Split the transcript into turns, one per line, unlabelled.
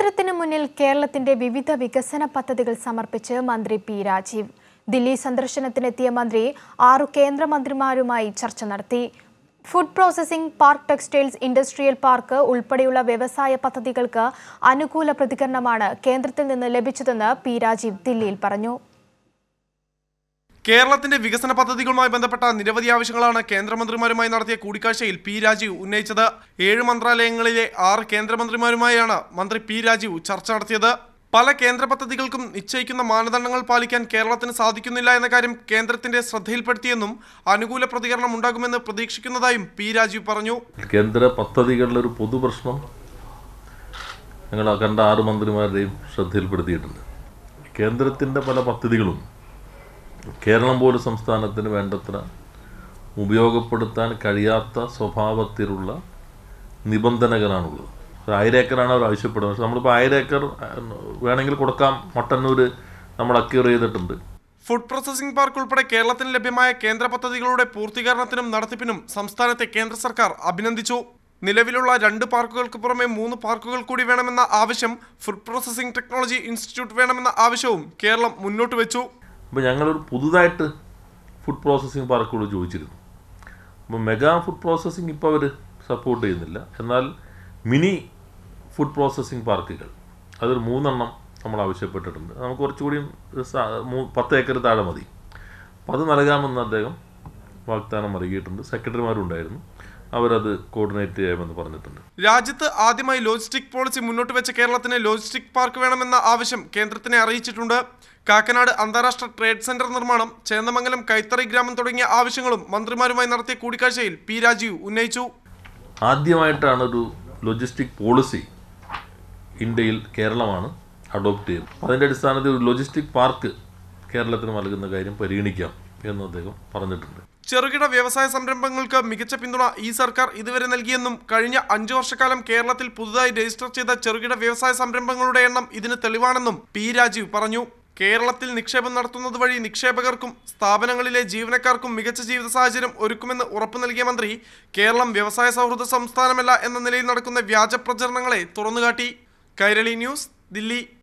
കേന്ദ്രത്തിന് മുന്നിൽ കേരളത്തിന്റെ വിവിധ വികസന പദ്ധതികൾ സമർപ്പിച്ച് മന്ത്രി പി രാജീവ് ദില്ലി സന്ദർശനത്തിനെത്തിയ മന്ത്രി ആറു കേന്ദ്രമന്ത്രിമാരുമായി ചർച്ച നടത്തി food processing park textiles industrial park ഉൾപ്പെടെയുള്ള വ്യവസായ പദ്ധതികൾക്ക് അനുകൂല പ്രതികരണമാണ് കേന്ദ്രത്തിൽ നിന്ന് ലഭിച്ചതെന്ന് പി രാജീവ് ദില്ലിയിൽ പറഞ്ഞു
കേരളത്തിന്റെ വികസന പദ്ധതികളുമായി ബന്ധപ്പെട്ട നിരവധി ആവശ്യങ്ങളാണ് കേന്ദ്രമന്ത്രിമാരുമായി നടത്തിയ കൂടിക്കാഴ്ചയിൽ പി രാജീവ് ഉന്നയിച്ചത് ഏഴ് മന്ത്രാലയങ്ങളിലെ ആറ് കേന്ദ്രമന്ത്രിമാരുമായാണ് മന്ത്രി പി രാജീവ് ചർച്ച നടത്തിയത് പല കേന്ദ്ര പദ്ധതികൾക്കും നിശ്ചയിക്കുന്ന മാനദണ്ഡങ്ങൾ പാലിക്കാൻ കേരളത്തിന് സാധിക്കുന്നില്ല എന്ന കാര്യം കേന്ദ്രത്തിന്റെ ശ്രദ്ധയിൽപ്പെടുത്തിയെന്നും അനുകൂല പ്രതികരണം ഉണ്ടാകുമെന്ന് പ്രതീക്ഷിക്കുന്നതായും പി രാജീവ് പറഞ്ഞു
കേന്ദ്ര പദ്ധതികളിലെ ഒരു പൊതുപ്രശ്നം ഞങ്ങൾ ആ കണ്ട ആറ് മന്ത്രിമാരുടെയും ശ്രദ്ധയിൽപ്പെടുത്തിയിട്ടുണ്ട് കേന്ദ്രത്തിൻ്റെ പല പദ്ധതികളും കേരളം പോലെ സംസ്ഥാനത്തിന് വേണ്ടത്ര ഉപയോഗപ്പെടുത്താൻ കഴിയാത്ത സ്വഭാവത്തിലുള്ള നിബന്ധനകളാണുള്ളത് ഒരു ആയിരം ഏക്കറാണ് അവർ ആവശ്യപ്പെടുന്നത് പക്ഷെ നമ്മളിപ്പോൾ ആയിരം ഏക്കർ അഹ്, വേണമെങ്കിൽ കൊടുക്കാം മട്ടന്നൂർ നമ്മൾ അക്യൂർ ചെയ്തിട്ടുണ്ട്
ഫുഡ് പ്രോസസിംഗ് പാർക്ക് ഉൾപ്പെടെ കേരളത്തിന് ലഭ്യമായ കേന്ദ്ര പദ്ധതികളുടെ പൂർത്തീകരണത്തിനും നടത്തിപ്പിനും സംസ്ഥാനത്തെ കേന്ദ്ര സർക്കാർ അഭിനന്ദിച്ചു നിലവിലുള്ള രണ്ട് പാർക്കുകൾക്ക് പുറമെ മൂന്ന് പാർക്കുകൾ കൂടി വേണമെന്ന ആവശ്യം ഫുഡ് പ്രോസസിംഗ് ടെക്നോളജി ഇൻസ്റ്റിറ്റ്യൂട്ട് വേണമെന്ന ആവശ്യവും കേരളം മുന്നോട്ട് വെച്ചു
അപ്പോൾ ഞങ്ങളൊരു പുതുതായിട്ട് ഫുഡ് പ്രോസസ്സിംഗ് പാർക്കുകൾ ചോദിച്ചിരുന്നു അപ്പോൾ മെഗാ ഫുഡ് പ്രോസസ്സിംഗ് ഇപ്പോൾ അവർ സപ്പോർട്ട് ചെയ്യുന്നില്ല എന്നാൽ മിനി ഫുഡ് പ്രോസസ്സിംഗ് പാർക്കുകൾ അതൊരു മൂന്നെണ്ണം നമ്മൾ ആവശ്യപ്പെട്ടിട്ടുണ്ട് നമുക്ക് കുറച്ചുകൂടി സ- മൂ- പത്ത് ഏക്കർ താഴെ മതി അപ്പോൾ അത് നൽകാമെന്ന് അദ്ദേഹം വാഗ്ദാനം നൽകിയിട്ടുണ്ട് സെക്രട്ടറിമാരുണ്ടായിരുന്നു അവരത് കോർഡിനേറ്റ് ചെയ്യാമെന്ന് പറഞ്ഞിട്ടുണ്ട്
രാജ്യത്ത് ആദ്യമായി ലോജിസ്റ്റിക് പോളിസി മുന്നോട്ട് വെച്ച കേരളത്തിന് ലോജിസ്റ്റിക് പാർക്ക് വേണമെന്ന ആവശ്യം കേന്ദ്രത്തിനെ അറിയിച്ചിട്ടുണ്ട് കാക്കനാട് അന്താരാഷ്ട്ര ട്രേഡ് സെന്റർ നിർമ്മാണം ചേന്ദമംഗലം കൈത്തറി ഗ്രാമം തുടങ്ങിയ ആവശ്യങ്ങളും മന്ത്രിമാരുമായി നടത്തിയ കൂടിക്കാഴ്ചയിൽ പി രാജീവ് ഉന്നയിച്ചു
ആദ്യമായിട്ടാണ് ഒരു ലോജിസ്റ്റിക് പോളിസി ഇന്ത്യയിൽ കേരളമാണ് അഡോപ്റ്റ് ചെയ്തത് അപ്പോൾ അതിൻ്റെ അടിസ്ഥാനത്തിൽ ഒരു ലോജിസ്റ്റിക് പാർക്ക് കേരളത്തിന് നൽകുന്ന കാര്യം പരിഗണിക്കാം എന്ന് അദ്ദേഹം പറഞ്ഞിട്ടുണ്ട്
ചെറുകിട വ്യവസായ സംരംഭങ്ങൾക്ക് മികച്ച പിന്തുണ ഈ സർക്കാർ ഇതുവരെ നൽകിയെന്നും കഴിഞ്ഞ അഞ്ചു വർഷക്കാലം കേരളത്തിൽ പുതുതായി രജിസ്റ്റർ ചെയ്ത ചെറുകിട വ്യവസായ സംരംഭങ്ങളുടെ എണ്ണം ഇതിന് തെളിവാണെന്നും പി രാജീവ് പറഞ്ഞു കേരളത്തിൽ നിക്ഷേപം നടത്തുന്നത് വഴി നിക്ഷേപകർക്കും സ്ഥാപനങ്ങളിലെ ജീവനക്കാർക്കും മികച്ച ജീവിത സാഹചര്യം ഒരുക്കുമെന്ന് ഉറപ്പു നൽകിയ മന്ത്രി കേരളം വ്യവസായ സൗഹൃദ സംസ്ഥാനമല്ല എന്ന നിലയിൽ നടക്കുന്ന വ്യാജ പ്രചരണങ്ങളെ തുറന്നുകാട്ടി കൈരളി ന്യൂസ് ദില്ലി